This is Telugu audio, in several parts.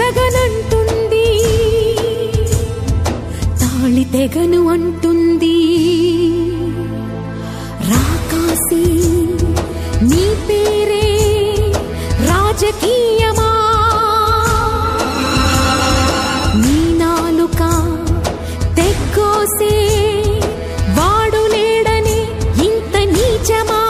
చెరగనంటుంది తాళి తెగను అంటుంది రాకాసి నీ పేరే రాజకీయమా నీ నాలుక తెగ్గోసే వాడు లేడని ఇంత నీచమా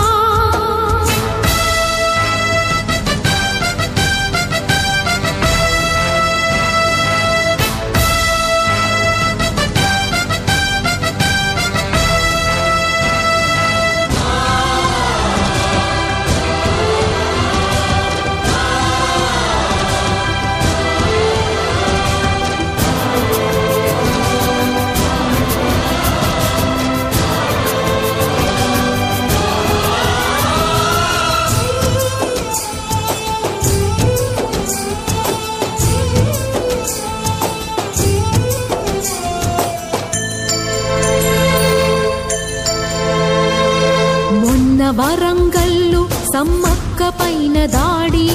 మొన్న వరంగల్లు సమ్మక్క పైన దాడి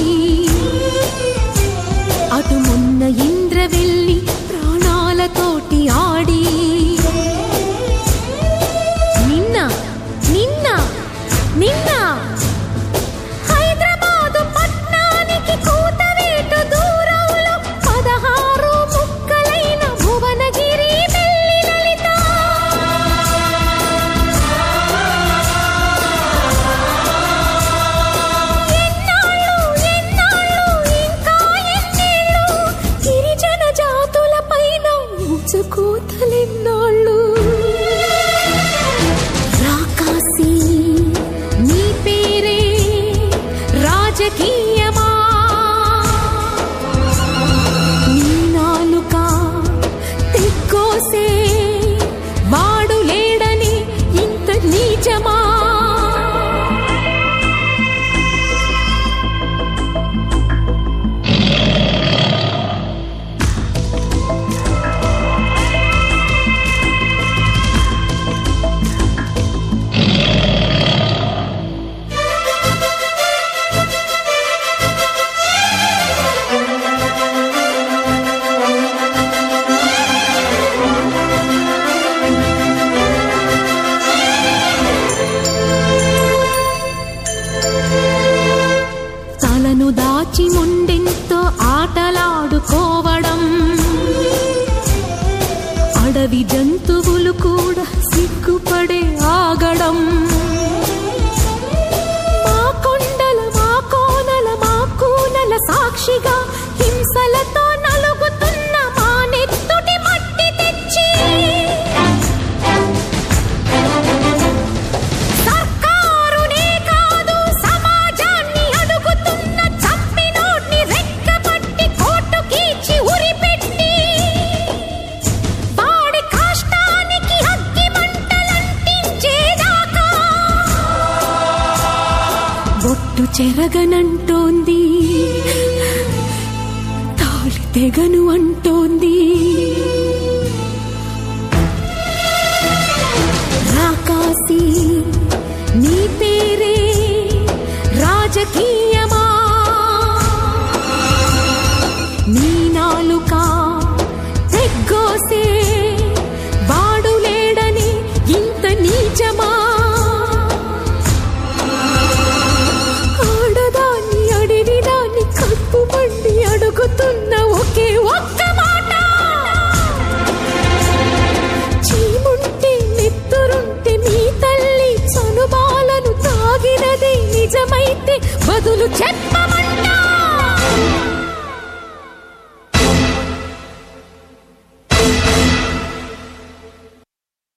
అటు మొన్న ఇంద్రవెల్లి ప్రాణాలతోటి ఆడి నిన్న నిన్న నిన్న హైదరాబాదు పట్నానికి కూతవేటు దూరంలో పదహారు ముక్కలైన భువనగిరి మెల్లి లలిత ఎన్నాళ్ళు ఎన్నాళ్ళు ఇంకా ఎన్నేళ్ళు గిరిజన జాతుల పైన ఊచకోతలెన్నాళ్ళు రాకాసి నీ పేరే రాజకీయమా నీ నాలుక తెగ్గోసే వాడు లేడని ఇంత నీచమా తలను దాచి మొండెంతో ఆటలాడుకోవడం అడవి జంతువులు కూడా సిగ్గుపడే ఆగడం మా కొండల మా కోనల మా కూనల సాక్షిగా హింసలతో నలుగుతున్న మా నెత్తుటి మట్టి తెచ్చి సర్కారునే కాదు సమాజాన్ని అడుగుతున్న చంపినోడ్ని రెక్కపట్టి కోర్టుకీచి ఉరిపెట్టి వాడి కాష్టానికి అగ్గి మంటలంటించేదాకా బొట్టు చెరగనంటోంది తాళి తెగను అంటోంది రాకాసి నీ పేరే రాజకీయమా నీ నాలుక తెగ్గోసే వాడు లేడని ఇంత నీచమా ఆడదాన్ని అడిగిదాన్ని కప్పు మండి అడుగుతున్న ఒకే ఒక్క మాట చీముంటే నెత్తురుంటే మీ తల్లి చనుబాలను తాగినది నిజమైతే బదులు చెప్పమంటా